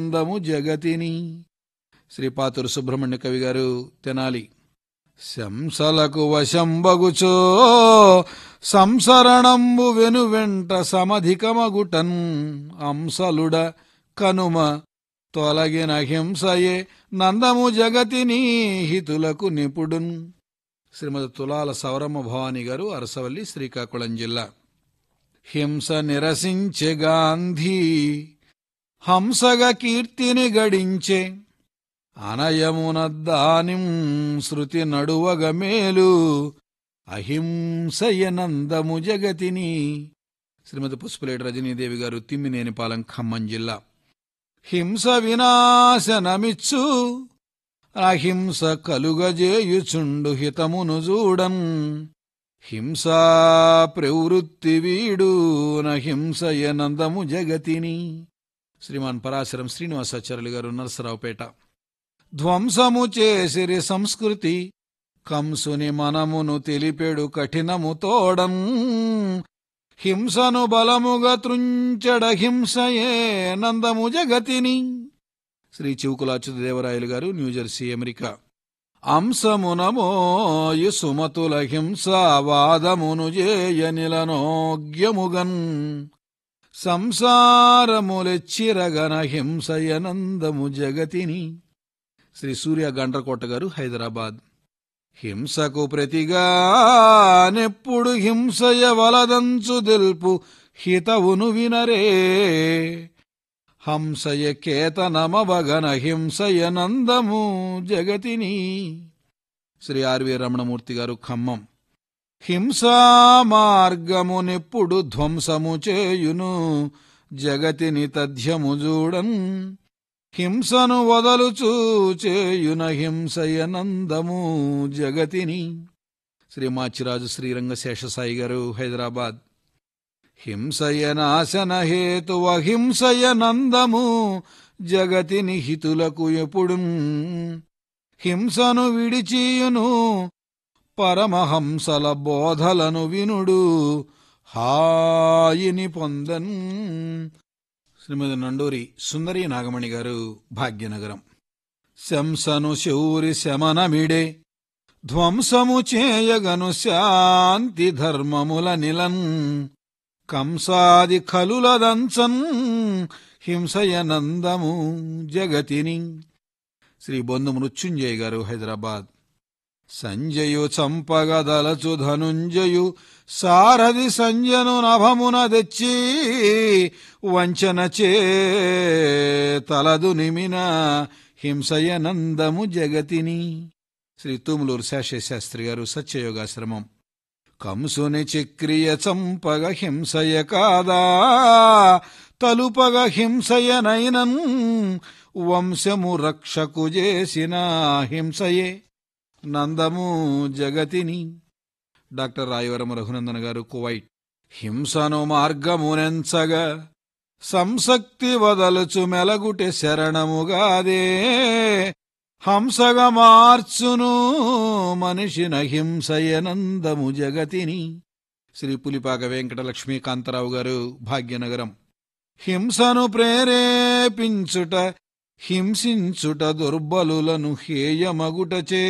అందము జగతిని శ్రీపాతురు సుబ్రహ్మణ్య కవి గారు తెనాలి శంసలకు వశంబగుచో సంసరణంబు వెనువెంట సమధికమగుటన్ అంసలుడ కనుమ తొలగిన హింసయే నందము జగతిని హితులకు నిపుడున్ శ్రీమతి తులాల సౌరమ్మ భవాని గారు అరసవల్లి శ్రీకాకుళం జిల్లా హింస నిరసించే గాంధీ హంసగ కీర్తిని గడించే అనయమున దానిం శృతి నడువగ మేలు అహింసయనందము జగతిని శ్రీమతి పుష్పలేటి రజనీదేవి గారు తిమ్మినేనిపాలెం ఖమ్మం జిల్లా హింస వినాశనమిచ్చు అహింస కలుగజేయుచుండు హితమును చూడన్ హింసా ప్రవృత్తి వీడు నహింసయనందము జగతిని శ్రీమాన్ పరాశరం శ్రీనివాసాచార్యులు గారు నరసరావుపేట ధ్వంసము చేసిరి సంస్కృతి కంసుని మనమును తెలిపెడు కఠినము తోడం హింసను బలముగా త్రుంచడ హింసయే నందము జగతిని శ్రీ చివుకులాచ్యుత దేవరాయలు గారు న్యూజెర్సీ అమెరికా అంశమునమోయు సుమతుల హింస వాదమును చేయనిలనోగ్యముగన్ సంసారములెచ్చిరగన హింసయనందము జగతిని శ్రీ సూర్య గండ్రకోట గారు హైదరాబాద్ హింసకు ప్రతిగా నెప్పుడు హింసయ వలదంచు దిల్పు హితవును వినరే హంసయ కేతనమవగన హింసయ నందము జగతిని శ్రీ ఆర్వి రమణమూర్తి గారు ఖమ్మం హింసా మార్గమునెప్పుడు ధ్వంసము చేయును జగతిని తథ్యము చూడన్ హింసను వదలుచూ చేయున హింసయనందము జగతిని శ్రీ మాచిరాజు శ్రీరంగ శేషసాయి గారు హైదరాబాద్ హింసయ నాశన హేతు అహింసయ నందము జగతిని హితులకు ఎప్పుడు హింసను విడిచియును పరమహంసల బోధలను వినుడు హాయిని పొందన్ శ్రీమతి నండూరి సుందరి నాగమణి గారు భాగ్యనగరం శంసను శౌరి శమనమిడే ధ్వంసము చేయగను శాంతి ధర్మముల నిలన్ కంసాది ఖలులదంచన్ హింసయనందము జగతిని శ్రీ బొందు మృత్యుంజయ్ గారు హైదరాబాద్ సంజయు చంపగదలచు ధనుంజయు సారథి సంజను నభమున తెచ్చి వంచన చే తలదు నిమిన హింసయనందము జగతిని శ్రీ తూములూరు శేషశాస్త్రి గారు సత్యయోగాశ్రమం కంసుని చక్రియ చంపగ హింసయ కాదా తలుపగ హింసయనైనన్ వంశము రక్షకు చేసిన హింసయే నందము జగతిని డాక్టర్ రాయవరం రఘునందన్ గారు కువైట్ హింసను మార్గమునెంచగా సంసక్తి వదలుచు మెలగుటె శరణముగాదే హంసగా మార్చును మనిషిన హింసయనందము జగతిని శ్రీ పులిపాక వెంకట లక్ష్మీకాంతరావు గారు భాగ్యనగరం హింసను ప్రేరేపించుట హింసించుట దుర్బలులను హేయమగుటచే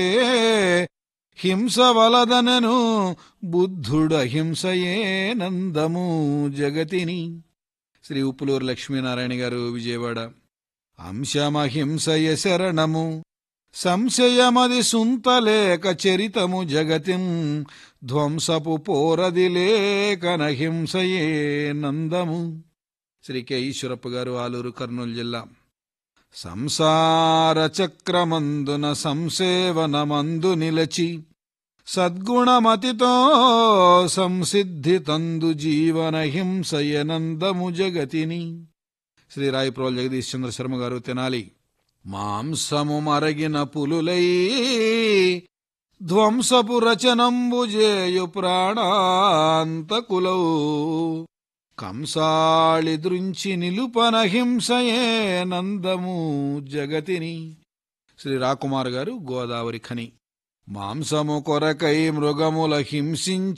హింస వలదనను బుద్ధుడ హింసయే నందము జగతిని శ్రీ ఉప్పులూరు లక్ష్మీనారాయణ గారు విజయవాడ అంశమహింసయ శరణము సంశయమది సుంతలేక చరితము జగతిం ధ్వంసపు పోరది లేకన హింసయే నందము శ్రీ కె ఈశ్వరప్ప గారు ఆలూరు కర్నూలు జిల్లా సంసార చక్రమందున సంసేవనమందు నిలచి సద్గుణమతితో సంసిద్ధి తందు జీవన హింసయనందము జగతిని శ్రీ రాయప్రోల్ జగదీష్ చంద్ర శర్మ గారు తెనాలి మాంసము మరగిన పులులై ధ్వంసపు రచనంబు జేయు ప్రాణాంతకులౌ కంసాళి దృంచి నిలుపన హింసయే నందము జగతిని శ్రీ రాకుమార్ గారు గోదావరి ఖని మాంసము కొరకై మృగముల హింసించి